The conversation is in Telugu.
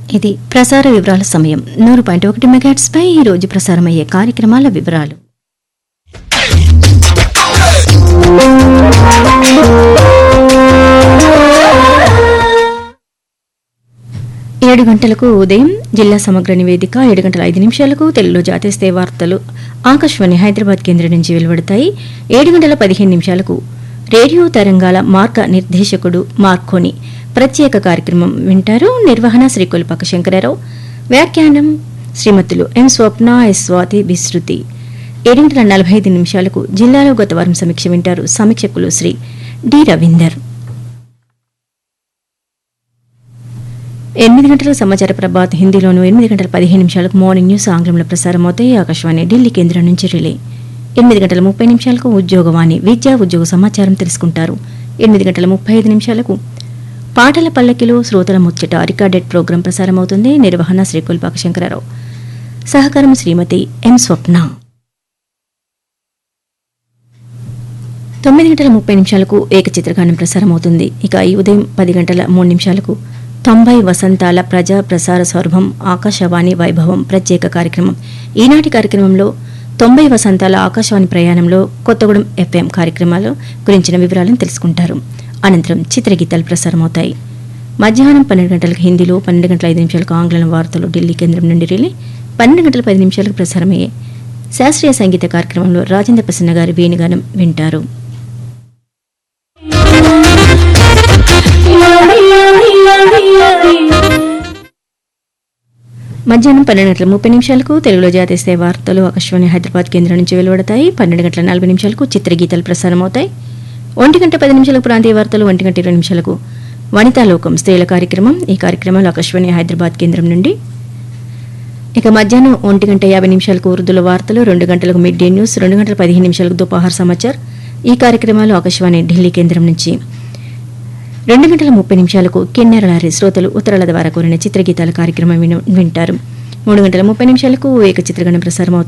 ఇది ప్రసార వివరాల సమయం నూరు పాయింట్ ఒకటి మెగాట్స్ పై ఈ రోజు ప్రసారమయ్యే కార్యక్రమాల వివరాలు ఏడు గంటలకు ఉదయం జిల్లా సమగ్ర నివేదిక ఏడు గంటల ఐదు నిమిషాలకు తెలుగులో జాతీయ స్థాయి వార్తలు ఆకాశవాణి హైదరాబాద్ కేంద్రం నుంచి వెలువడతాయి ఏడు గంటల పదిహేను నిమిషాలకు రేడియో తరంగాల మార్గ నిర్దేశకుడు మార్కోని ప్రత్యేక కార్యక్రమం వింటారు నిర్వహణ శ్రీ కొలిపాక శంకరరావు వ్యాఖ్యానం శ్రీమతులు ఎం స్వప్న ఎస్ స్వాతి విస్తృతి ఏడు గంటల నలభై ఐదు నిమిషాలకు జిల్లాలో గత వారం సమీక్ష వింటారు సమీక్షకులు శ్రీ డి రవీందర్ ఎనిమిది గంటల సమాచార ప్రభాత్ హిందీలోను ఎనిమిది గంటల పదిహేను నిమిషాలకు మార్నింగ్ న్యూస్ ఆంగ్లంలో ప్రసారం అవుతాయి ఆకాశవాణి ఢిల్లీ కేంద్రం నుంచి రిలే ఎనిమిది గంటల ముప్పై నిమిషాలకు ఉద్యోగవాణి విద్యా ఉద్యోగ సమాచారం తెలుసుకుంటారు ఎనిమిది గంటల ముప్పై ఐదు నిమిషాలకు పాటల పల్లకిలో శ్రోతల ముచ్చట రికార్డెడ్ ప్రోగ్రాం ప్రసారం అవుతుంది నిర్వహణ శ్రీ కొల్పాక శంకరరావు సహకారం శ్రీమతి ఎం స్వప్న తొమ్మిది గంటల ముప్పై నిమిషాలకు ఏకచిత్రగానం ప్రసారం అవుతుంది ఇక ఈ ఉదయం పది గంటల మూడు నిమిషాలకు తొంభై వసంతాల ప్రజా ప్రసార సౌరభం ఆకాశవాణి వైభవం ప్రత్యేక కార్యక్రమం ఈనాటి కార్యక్రమంలో తొంభై వసంతాల ఆకాశవాణి ప్రయాణంలో కొత్తగూడెం ఎఫ్ఎం కార్యక్రమాల గురించిన వివరాలను తెలుసుకుంటారు అనంతరం చిత్రగీతాలు ప్రసారమవుతాయి మధ్యాహ్నం పన్నెండు గంటలకు హిందీలో పన్నెండు గంటల ఐదు నిమిషాలకు ఆంగ్లం వార్తలు ఢిల్లీ కేంద్రం నుండి రిలే పన్నెండు గంటల పది నిమిషాలకు ప్రసారమయ్యే శాస్త్రీయ సంగీత కార్యక్రమంలో రాజేంద్ర ప్రసన్న గారి వేణుగానం వింటారు మధ్యాహ్నం పన్నెండు గంటల ముప్పై నిమిషాలకు తెలుగులో జాతీయ స్థాయి వార్తలు ఆకాశవాణి హైదరాబాద్ కేంద్రం నుంచి వెలువడతాయి పన్నెండు గంటల నలభై నిమిషాలకు చిత్రగీతాలు ప్రసారం అవుతాయి ఒంటి గంట పది నిమిషాలకు ప్రాంతీయ వార్తలు ఒంటి గంట ఇరవై నిమిషాలకు వనితా లోకం స్త్రీల కార్యక్రమం ఈ కార్యక్రమంలో ఆకాశవాణి హైదరాబాద్ కేంద్రం నుండి ఇక మధ్యాహ్నం ఒంటి గంట యాభై నిమిషాలకు ఉర్దూల వార్తలు రెండు గంటలకు మిడ్ డే న్యూస్ రెండు గంటల పదిహేను నిమిషాలకు దుపాహార్ సమాచార్ ఈ కార్యక్రమాలు ఆకాశవాణి ఢిల్లీ కేంద్రం నుంచి రెండు గంటల ముప్పై నిమిషాలకు కిన్నెరలారి శ్రోతలు ఉత్తరాల ద్వారా కోరిన చిత్రగీతాల కార్యక్రమం విన- వింటారు మూడు గంటల ముప్పై నిమిషాలకు ఏక చిత్రగణం ప్రసారం అవుతుంది